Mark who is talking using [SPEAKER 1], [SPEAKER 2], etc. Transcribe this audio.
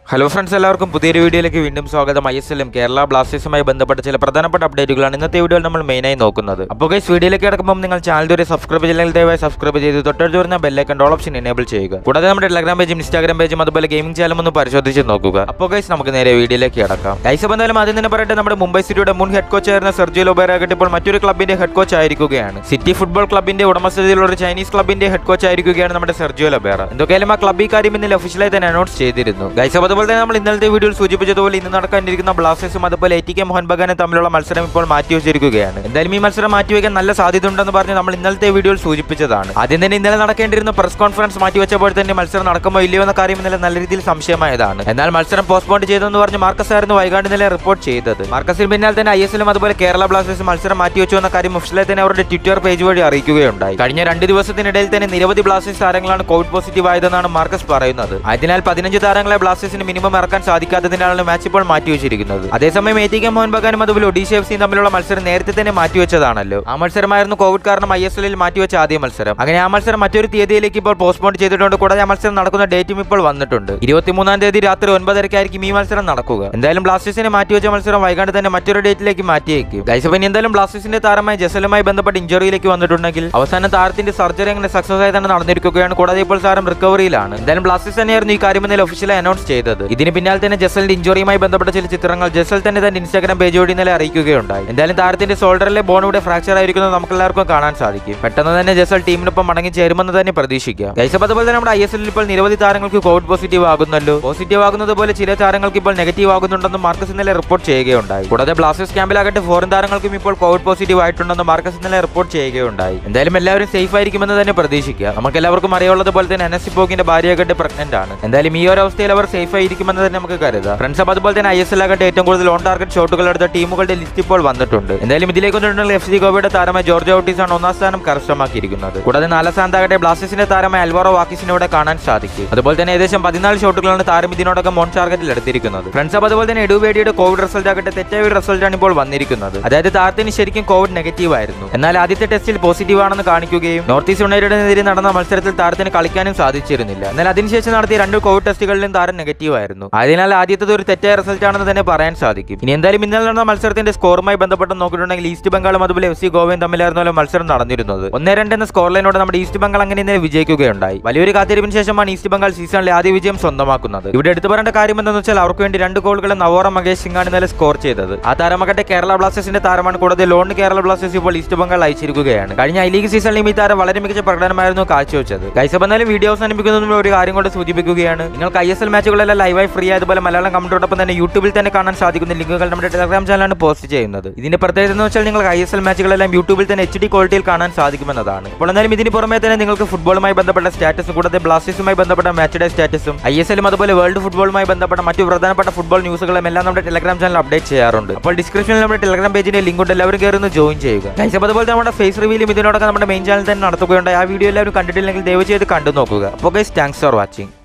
[SPEAKER 1] hello friends എല്ലാവർക്കും പുതിയൊരു വീഡിയോയിലേക്ക് വീണ്ടും സ്വാഗതം ഐ എസ് എല്ലും കേരള ബ്ലാസ്റ്റേഴ്സുമായി ബന്ധപ്പെട്ട ചില പ്രധാനപ്പെട്ട അപ്ഡേറ്റുകളാണ് ഇന്നത്തെ വീഡിയോയിൽ നമ്മൾ മെയിനായി നോക്കുന്നത് അപ്പോൾ ഗൈസ് വീഡിയോയിലേക്ക് കിടക്കുമ്പോൾ നിങ്ങൾ ചാനൽ ഇതുവരെ സബ്സ്ക്രൈബ് ചെയ്യില്ലെങ്കിൽ ദയവായി സബ്സ്ക്രൈബ് ചെയ്ത് തൊട്ടടുത്ത് വരുന്ന ബെല്ലൈക്കൺ ഓൾ ഓപ്ഷൻ എനേബിൾ ചെയ്യുക കൂടാതെ നമ്മുടെ ടെലഗ്രാം പേജും ഇൻസ്റ്റാഗ്രാം പേജും അതുപോലെ ഗെയിമിംഗ് ചാനലും ഒന്ന് പരിശോധിച്ച് നോക്കുക അപ്പോൾ ഗൈസ് നമുക്ക് നേരെ വീഡിയോയിലേക്ക് കിടക്കാം ഗൈസ് അപ്പോൾ എന്തായാലും ആദ്യം തന്നെ പറയട്ടെ നമ്മുടെ മുംബൈ സിറ്റിയുടെ മുൻ ഹെഡ് കോച്ച് ആയിരുന്ന സെർജിയോ ലോബേറാകട്ടെ ഇപ്പോൾ മറ്റൊരു ക്ലബിന്റെ ഹെഡ് കോച്ച് ആയിരിക്കുകയാണ് സിറ്റി ഫുട്ബോൾ ക്ലബിന്റെ ഉടമസ്ഥതയിലുള്ള ഒരു ചൈനീസ് ക്ലബിന്റെ ഹെഡ് കോച്ച് ആയിരിക്കുകയാണ് നമ്മുടെ സെർജിയോ ലബേറ എന്തൊക്കെയാലും ആ ക്ലബ് ഈ കാര്യം ഇന്നലെ ഒഫീഷ്യലായി തന്നെ അനൗൺസ് ചെയ്തിരുന്നു ഗൈസ് അപ്പോൾ അതുപോലെ തന്നെ നമ്മൾ ഇന്നലത്തെ വീഡിയോയിൽ സൂചിപ്പിച്ചതുപോലെ ഇന്ന് നടക്കാനിരിക്കുന്ന ബ്ലാസ്റ്റേഴ്സും അതുപോലെ എ ടി കെ മോഹൻ ബഗാനും തമ്മിലുള്ള മത്സരം ഇപ്പോൾ മാറ്റിവെച്ചിരിക്കുകയാണ് എന്തായാലും ഈ മത്സരം മാറ്റിവെക്കാൻ നല്ല സാധ്യത ഉണ്ടെന്ന് പറഞ്ഞ് നമ്മൾ ഇന്നലത്തെ വീഡിയോയിൽ സൂചിപ്പിച്ചതാണ് ആദ്യം തന്നെ ഇന്നലെ നടക്കേണ്ടിരുന്ന പ്രസ് കോൺഫറൻസ് മാറ്റിവെച്ചപ്പോൾ തന്നെ മത്സരം നടക്കുമോ ഇല്ലയോ എന്ന കാര്യം ഇന്നലെ നല്ല രീതിയിൽ സംശയമായതാണ് എന്നാൽ മത്സരം പോസ്റ്റ്പോൺ ചെയ്തെന്ന് പറഞ്ഞ് മാർക്കസ് ആയിരുന്നു വൈകാണ്ട് ഇന്നലെ റിപ്പോർട്ട് ചെയ്തത് മാർക്കസിന് പിന്നാലെ തന്നെ ഐ എസ് എല്ലും അതുപോലെ കേരള ബ്ലാസ്റ്റേഴ്സ് മത്സരം മാറ്റിവെച്ചു എന്ന കാര്യം ഒഫീഷ്യലായി തന്നെ അവരുടെ ട്വിറ്റർ പേജ് വഴി അറിയിക്കുകയുണ്ടായി കഴിഞ്ഞ രണ്ട് ദിവസത്തിനിടയിൽ തന്നെ നിരവധി ബ്ലാസ്റ്റേഴ്സ് താരങ്ങളാണ് കോവിഡ് പോസിറ്റീവ് ആയതെന്നാണ് മാർക്കസ് പറയുന്നത് അതിനാൽ പതിനഞ്ച് താരങ്ങളെ ബ്ലാസ്റ്റേഴ്സിന് മിനിമം ഇറക്കാൻ സാധിക്കാത്തതിനാലാണ് മാച്ച് ഇപ്പോൾ മാറ്റിവെച്ചിരിക്കുന്നത് അതേസമയം എ ടി കെ മോഹൻ ബഗാനും അതുപോലെ ഒഡീഷ എഫ് സിയും തമ്മിലുള്ള മത്സരം നേരത്തെ തന്നെ മാറ്റിവെച്ചതാണല്ലോ ആ മത്സരമായിരുന്നു കോവിഡ് കാരണം ഐ എസ് എല്ലിൽ മാറ്റിവെച്ച ആദ്യ മത്സരം അങ്ങനെ ആ മത്സരം മറ്റൊരു തീയതിയിലേക്ക് ഇപ്പോൾ പോസ്റ്റ്പോൺ ചെയ്തിട്ടുണ്ട് കൂടാതെ ആ മത്സരം നടക്കുന്ന ഡേറ്റും ഇപ്പോൾ വന്നിട്ടുണ്ട് ഇരുപത്തിമൂന്നാം തീയതി രാത്രി ഒൻപതരക്കായിരിക്കും ഈ മത്സരം നടക്കുക എന്തായാലും ബ്ലാസ്റ്റേഴ്സിനെ മാറ്റിവെച്ച മത്സരം വൈകാണ്ട് തന്നെ മറ്റൊരു ഡേറ്റിലേക്ക് മാറ്റിയേക്കും ഗൈസപ്പനി എന്തായാലും ബ്ലാസ്റ്റേഴ്സിന്റെ താരമായ ജസലുമായി ബന്ധപ്പെട്ട് ഇഞ്ചുറിയിലേക്ക് വന്നിട്ടുണ്ടെങ്കിൽ അവസാനം താരത്തിന്റെ സർജറി അങ്ങനെ സക്സസ് ആയി തന്നെ നടന്നിരിക്കുകയാണ് കൂടാതെ ഇപ്പോൾ താരം റിക്കവറിയിലാണ് എന്തായാലും ബ്ലാസ്റ്റേഴ്സ് തന്നെയായിരുന്നു ഈ കാര്യം ഇന്നലെ ഒഫീഷ്യലായി അനൗൺസ് ചെയ്തത് ഇതിന് പിന്നാലെ തന്നെ ജസലിന്റെ ഇഞ്ചുറിയുമായി ബന്ധപ്പെട്ട ചില ചിത്രങ്ങൾ ജസൽ തന്നെ തന്റെ ഇൻസ്റ്റാഗ്രാം പേജ് വഴി ഇന്നലെ അറിയിക്കുകയുണ്ടായി എന്തായാലും താരത്തിന്റെ ഷോൾഡറിലെ ബോൺ ഇവിടെ ഫ്രാക്ചർ ആയിരിക്കുന്നത് നമുക്ക് എല്ലാവർക്കും കാണാൻ സാധിക്കും പെട്ടെന്ന് തന്നെ ജസൽ ടീമിനൊപ്പം മടങ്ങി ചേരുമെന്ന് തന്നെ പ്രതീക്ഷിക്കാം ഗൈസപ്പ് അതുപോലെ തന്നെ നമ്മുടെ ഐ എസ് എല്ലിൽ ഇപ്പോൾ നിരവധി താരങ്ങൾക്ക് കോവിഡ് പോസിറ്റീവ് ആകുന്നല്ലോ പോസിറ്റീവ് ആകുന്നത് പോലെ ചില താരങ്ങൾക്ക് ഇപ്പോൾ നെഗറ്റീവ് ആകുന്നുണ്ടെന്ന് മാർക്കസ് ഇന്നലെ റിപ്പോർട്ട് ചെയ്യുകയുണ്ടായി കൂടാതെ ബ്ലാസ്റ്റേഴ്സ് ക്യാമ്പിലാകട്ടെ ഫോറിൻ താരങ്ങൾക്കും ഇപ്പോൾ കോവിഡ് പോസിറ്റീവ് ആയിട്ടുണ്ടെന്ന് മാർക്കസ് ഇന്നലെ റിപ്പോർട്ട് ചെയ്യുകയുണ്ടായി എന്തായാലും എല്ലാവരും സേഫ് ആയിരിക്കുമെന്ന് തന്നെ പ്രതീക്ഷിക്കുക നമുക്ക് എല്ലാവർക്കും അറിയാവുന്നത് പോലെ തന്നെ എൻ എസ് പോക്കിന്റെ ഭാര്യയാകട്ടെ പ്രഗ്നന്റ് ആണ് എന്തായാലും ഈ ഒരു അവസ്ഥയിൽ അവർ സേഫ് ആയിരിക്കുമെന്ന് തന്നെ നമുക്ക് കരുതാം ഫ്രണ്ട്സ് അപ്പോൾ അതുപോലെ തന്നെ ഐ എസ് എൽ ആകട്ടെ ഏറ്റവും കൂടുതൽ ഓൺ ടാർഗറ്റ് ഷോട്ടുകൾ എടുത്ത ടീമുകളുടെ ലിസ്റ്റ് ഇപ്പോൾ വന്നിട്ടുണ്ട് എന്തായാലും ഇതിലേക്ക് വന്നിട്ടുണ്ടെങ്കിൽ എഫ് സി ഗോവയുടെ താരമായ ജോർജ് ഓട്ടീസ് ആണ് ഒന്നാം സ്ഥാനം കരസ്ഥമാക്കിയിരിക്കുന്നത് കൂടാതെ നാലാം സ്ഥാനത്താകട്ടെ ബ്ലാസ്റ്റേഴ്സിന്റെ താരമായ അൽവാറോ വാക്കിസിനെ ഇവിടെ കാണാൻ സാധിക്കും അതുപോലെ തന്നെ ഏകദേശം പതിനാല് ഷോട്ടുകളാണ് താരം ഇതിനോടൊപ്പം ഓൺ ടാർഗറ്റിൽ എടുത്തിരിക്കുന്നത് ഫ്രണ്ട്സ് അപ്പോൾ അതുപോലെ തന്നെ എഡുവേഡിയുടെ കോവിഡ് റിസൾട്ട് ആകട്ടെ തെറ്റായ ഒരു റിസൾട്ടാണ് ഇപ്പോൾ വന്നിരിക്കുന്നത് അതായത് താരത്തിന് ശരിക്കും കോവിഡ് നെഗറ്റീവ് ആയിരുന്നു എന്നാൽ ആദ്യത്തെ ടെസ്റ്റിൽ പോസിറ്റീവ് ആണെന്ന് കാണിക്കുകയും നോർത്ത് ഈസ്റ്റ് യുണൈറ്റഡിനെതിരെ നടന്ന മത്സരത്തിൽ താരത്തിന് കളിക്കാനും സാധിച്ചിരുന്നില്ല എന്നാൽ അതിനുശേഷം നടത്തിയ രണ്ട് കോവിഡ് ടെസ്റ്റുകളിലും താരം നെഗറ്റീവ് ആയിരുന്നു അതിനാൽ ആദ്യത്തത് ഒരു തെറ്റായ റിസൾട്ട് ആണെന്ന് തന്നെ പറയാൻ സാധിക്കും ഇനി എന്തായാലും ഇന്നലെ നടന്ന മത്സരത്തിന്റെ സ്കോറുമായി ബന്ധപ്പെട്ട് നോക്കിയിട്ടുണ്ടെങ്കിൽ ഈസ്റ്റ് ബംഗാളും അതുപോലെ എഫ് സി ഗോവയും തമ്മിലായിരുന്നല്ലോ മത്സരം നടന്നിരുന്നത് ഒന്നേ രണ്ട് എന്ന സ്കോർ ലൈനോട് നമ്മുടെ ഈസ്റ്റ് ബംഗാൾ അങ്ങനെ ഇന്നലെ വിജയിക്കുകയുണ്ടായി വലിയൊരു കാത്തിരിപ്പിന് ശേഷമാണ് ഈസ്റ്റ് ബംഗാൾ സീസണിലെ ആദ്യ വിജയം സ്വന്തമാക്കുന്നത് ഇവിടെ എടുത്തു പറയേണ്ട കാര്യം എന്താണെന്ന് വെച്ചാൽ അവർക്ക് വേണ്ടി രണ്ട് ഗോളുകൾ നവോറ മകേഷ് സിംഗാണ് ഇന്നലെ സ്കോർ ചെയ്തത് ആ താരമകട്ടെ കേരള ബ്ലാസ്റ്റേഴ്സിന്റെ താരമാണ് കൂടാതെ ലോൺ കേരള ബ്ലാസ്റ്റേഴ്സ് ഇപ്പോൾ ഈസ്റ്റ് ബംഗാൾ അയച്ചിരിക്കുകയാണ് കഴിഞ്ഞ ഐ ലീഗ് സീസണിലും ഈ താരം വളരെ മികച്ച പ്രകടനമായിരുന്നു കാഴ്ചവെച്ചത് ഗൈസപ്പ് എന്നാലും വീഡിയോ അവസാനിപ്പിക്കുന്നതിന് ഒരു കാര്യം കൊണ്ട് സൂചിപ്പിക്കുകയാണ് നിങ്ങൾക്ക് ഐ എസ് എൽ മാച്ചുകളെല്ലാം ലൈവായി ഫ്രീ അതുപോലെ മലയാളം കമന്റോടൊപ്പം തന്നെ യൂട്യൂബിൽ തന്നെ കാണാൻ സാധിക്കുന്ന ലിങ്കുകൾ നമ്മുടെ ടെലഗ്രാം ചാനലാണ് പോസ്റ്റ് ചെയ്യുന്നത് ഇതിന്റെ പ്രത്യേകത എന്ന് വെച്ചാൽ നിങ്ങൾക്ക് ഐ എസ് എൽ മാച്ചുകളെല്ലാം യൂട്യൂബിൽ തന്നെ എച്ച് ഡി ക്വാളിറ്റിയിൽ കാണാൻ സാധിക്കുമെന്നതാണ് അപ്പോൾ എന്നാലും ഇതിന് പുറമെ തന്നെ നിങ്ങൾക്ക് ഫുട്ബോളുമായി ബന്ധപ്പെട്ട സ്റ്റാറ്റസും കൂടാതെ ബ്ലാസ്റ്റേഴ്സുമായി ബന്ധപ്പെട്ട മാച്ച് ഡേ സ്റ്റാറ്റസും ഐ എസ് എല്ലും അതുപോലെ വേൾഡ് ഫുട്ബോളുമായി ബന്ധപ്പെട്ട മറ്റു പ്രധാനപ്പെട്ട ഫുട്ബോൾ ന്യൂസുകളും എല്ലാം നമ്മുടെ ടെലഗ്രാം ചാനൽ അപ്ഡേറ്റ് ചെയ്യാറുണ്ട് അപ്പോൾ ഡിസ്ക്രിപ്ഷനിൽ നമ്മുടെ ടെലഗ്രാം പേജിന്റെ ലിങ്ക് ഉണ്ട് എല്ലാവരും കയറി ഒന്ന് ജോയിൻ ചെയ്യുക Guys, അപ്പോൾ അതുപോലെ നമ്മുടെ ഫേസ് റിവ്യൂലും ഇതിനോടൊക്കെ നമ്മുടെ മെയിൻ ചാനൽ തന്നെ നടത്തുകയുണ്ട് ആ വീഡിയോ എല്ലാവരും കണ്ടിട്ടില്ലെങ്കിൽ ദയവ് ചെയ്ത് കണ്ടു നോക്കുക അപ്പോൾ ഗൈസ് താങ്ക്സ് ഫോർ വാച്ചിങ്